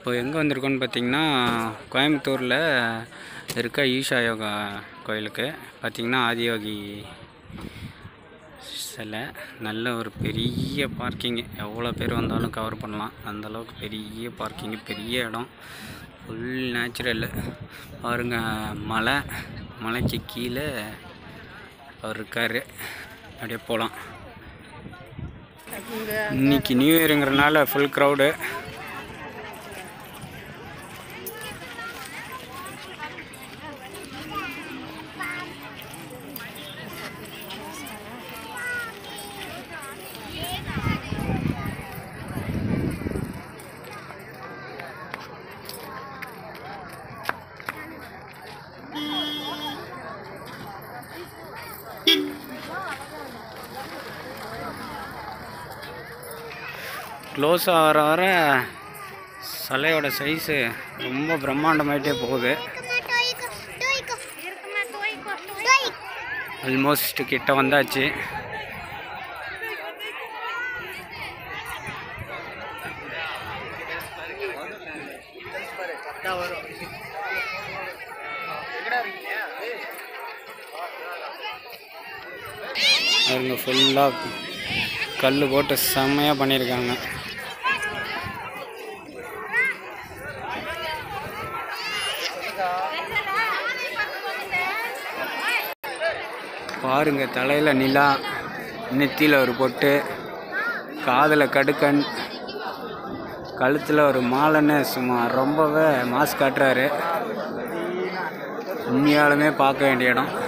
இப்போ எங்கே வந்திருக்கோன்னு பார்த்தீங்கன்னா கோயம்புத்தூரில் இருக்க ஈஷா யோகா கோயிலுக்கு பார்த்தீங்கன்னா ஆதியோகி சிலை நல்ல ஒரு பெரிய பார்க்கிங்கு எவ்வளோ பேர் வந்தாலும் கவர் பண்ணலாம் அந்த அளவுக்கு பெரிய பார்க்கிங்கு பெரிய இடம் ஃபுல் நேச்சுரல் பாருங்க மலை மலைக்கு கீழே அவர் இருக்கார் அப்படியே போகலாம் இன்னைக்கு நியூ இயருங்கிறனால ஃபுல் க்ரௌடு க்ளோஸ் ஆகிற வர சிலையோட சைஸு ரொம்ப பிரம்மாண்டமாயிட்டே போகுது ஆல்மோஸ்ட் கிட்ட வந்தாச்சு அவங்க ஃபுல்லாக கல் போட்டு செம்மையாக பண்ணியிருக்காங்க பாருங்க தலையில் நிலா நெத்தியில் ஒரு பொட்டு காதில் கடுக்கன் கழுத்தில் ஒரு மாலைன்னு சும்மா ரொம்பவே மாஸ் காட்டுறாரு உண்மையாலுமே பார்க்க வேண்டிய இடம்